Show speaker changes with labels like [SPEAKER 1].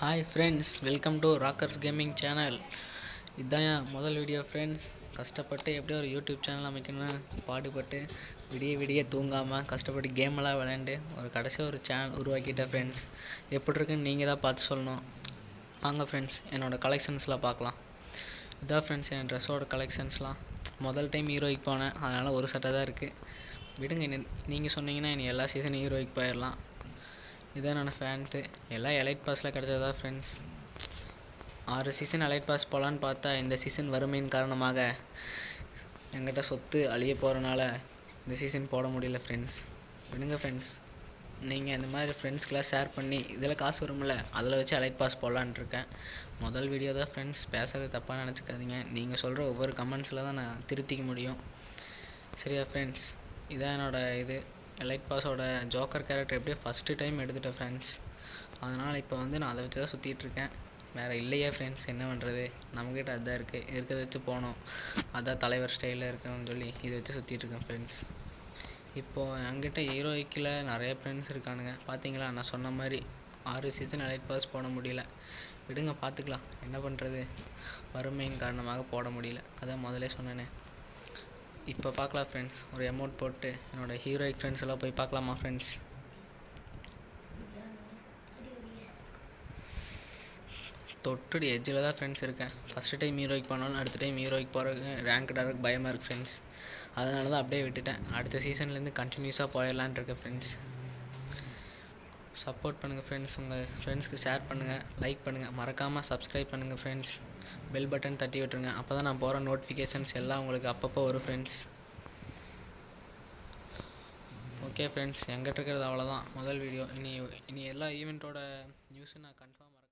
[SPEAKER 1] hi friends welcome to Rockers gaming channel இதுதான் என் முதல் வீடியோ ஃப்ரெண்ட்ஸ் கஷ்டப்பட்டு எப்படியோ ஒரு யூடியூப் சேனல் அமைக்கணும்னு பாடுபட்டு விடிய விடிய தூங்காமல் கஷ்டப்பட்டு கேமெல்லாம் விளையாண்டு ஒரு கடைசியாக ஒரு சேனல் உருவாக்கிட்டேன் ஃப்ரெண்ட்ஸ் எப்படி இருக்குன்னு நீங்கள் தான் பார்த்து சொல்லணும் வாங்க ஃப்ரெண்ட்ஸ் என்னோடய கலெக்ஷன்ஸ்லாம் பார்க்கலாம் இதான் ஃப்ரெண்ட்ஸ் என் ட்ரெஸ்ஸோட கலெக்ஷன்ஸ்லாம் முதல் டைம் ஹீரோய்க்கு போனேன் அதனால் ஒரு சட்டை தான் இருக்குது விடுங்க நீங்கள் சொன்னீங்கன்னா இனி எல்லா சீசனும் ஹீரோய்க்கு போயிடலாம் இதான் நான் ஃபேண்ட்டு எல்லாம் எலைட் பாஸில் கிடச்சதா ஃப்ரெண்ட்ஸ் ஆறு சீசன் எலைட் பாஸ் போகலான்னு பார்த்தா இந்த சீசன் வறுமையின் காரணமாக என்கிட்ட சொத்து அழிய போகிறனால இந்த சீசன் போட முடியல ஃப்ரெண்ட்ஸ் விடுங்க ஃப்ரெண்ட்ஸ் நீங்கள் இந்த மாதிரி ஃப்ரெண்ட்ஸ்க்கெலாம் ஷேர் பண்ணி இதில் காசு வரும்ல அதில் வச்சு எலைட் பாஸ் போடலான்னு இருக்கேன் முதல் வீடியோ தான் ஃப்ரெண்ட்ஸ் பேசுகிறது தப்பாக நினச்சிக்காதீங்க நீங்கள் சொல்கிற ஒவ்வொரு கமெண்ட்ஸில் தான் நான் திருத்திக்க முடியும் சரியா ஃப்ரெண்ட்ஸ் இதான் என்னோடய இது எலைட் பாஸோட ஜோக்கர் கேரக்டர் எப்படியோ ஃபஸ்ட்டு டைம் எடுத்துட்டேன் ஃப்ரெண்ட்ஸ் அதனால் இப்போ வந்து நான் அதை வச்சு தான் சுற்றிட்டு இருக்கேன் வேறு இல்லையே ஃப்ரெண்ட்ஸ் என்ன பண்ணுறது நம்மக்கிட்ட அதுதான் இருக்குது இருக்கிறத வச்சு போனோம் அதான் தலைவர் ஸ்டைலில் இருக்கணும்னு சொல்லி இதை வச்சு சுற்றிட்டு இருக்கேன் ஃப்ரெண்ட்ஸ் இப்போது என்கிட்ட ஹீரோய்க்கில் நிறைய ஃப்ரெண்ட்ஸ் இருக்கானுங்க பார்த்தீங்களா நான் சொன்ன மாதிரி ஆறு சீசன் எலைட் பாஸ் போட முடியல விடுங்க பார்த்துக்கலாம் என்ன பண்ணுறது வறுமையின் காரணமாக போட முடியல அதான் முதலே சொன்னேனே இப்போ பார்க்கலாம் ஃப்ரெண்ட்ஸ் ஒரு அமௌண்ட் போட்டு என்னோடய ஹீரோயிக் ஃப்ரெண்ட்ஸ் எல்லாம் போய் பார்க்கலாமா ஃப்ரெண்ட்ஸ் தொட்டுடி எஜ்ஜில் தான் ஃப்ரெண்ட்ஸ் இருக்கேன் ஃபஸ்ட்டு டைம் ஹீரோய்க்கு போனாலும் அடுத்த டைம் ஹீரோய்க்கு போகிறதுக்கு ரேங்க் டேரக்ட் பயமாக இருக்குது ஃப்ரெண்ட்ஸ் அதனால தான் அப்படியே விட்டுட்டேன் அடுத்த சீசன்லேருந்து கண்டினியூஸாக போயிடலான் இருக்கேன் ஃப்ரெண்ட்ஸ் சப்போர்ட் பண்ணுங்கள் ஃப்ரெண்ட்ஸ் உங்கள் ஃப்ரெண்ட்ஸ்க்கு ஷேர் பண்ணுங்கள் லைக் பண்ணுங்கள் மறக்காமல் சப்ஸ்கிரைப் பண்ணுங்கள் ஃப்ரெண்ட்ஸ் பெல் பட்டன் தட்டி விட்டுருங்க அப்போ தான் நான் போகிற நோட்டிஃபிகேஷன்ஸ் எல்லாம் உங்களுக்கு அப்பப்போ வரும் ஃப்ரெண்ட்ஸ் ஓகே ஃப்ரெண்ட்ஸ் எங்கிட்ட இருக்கிறது அவ்வளோதான் முதல் வீடியோ இனி இனி எல்லா ஈவெண்ட்டோட நியூஸும் நான் கன்ஃபார்ம்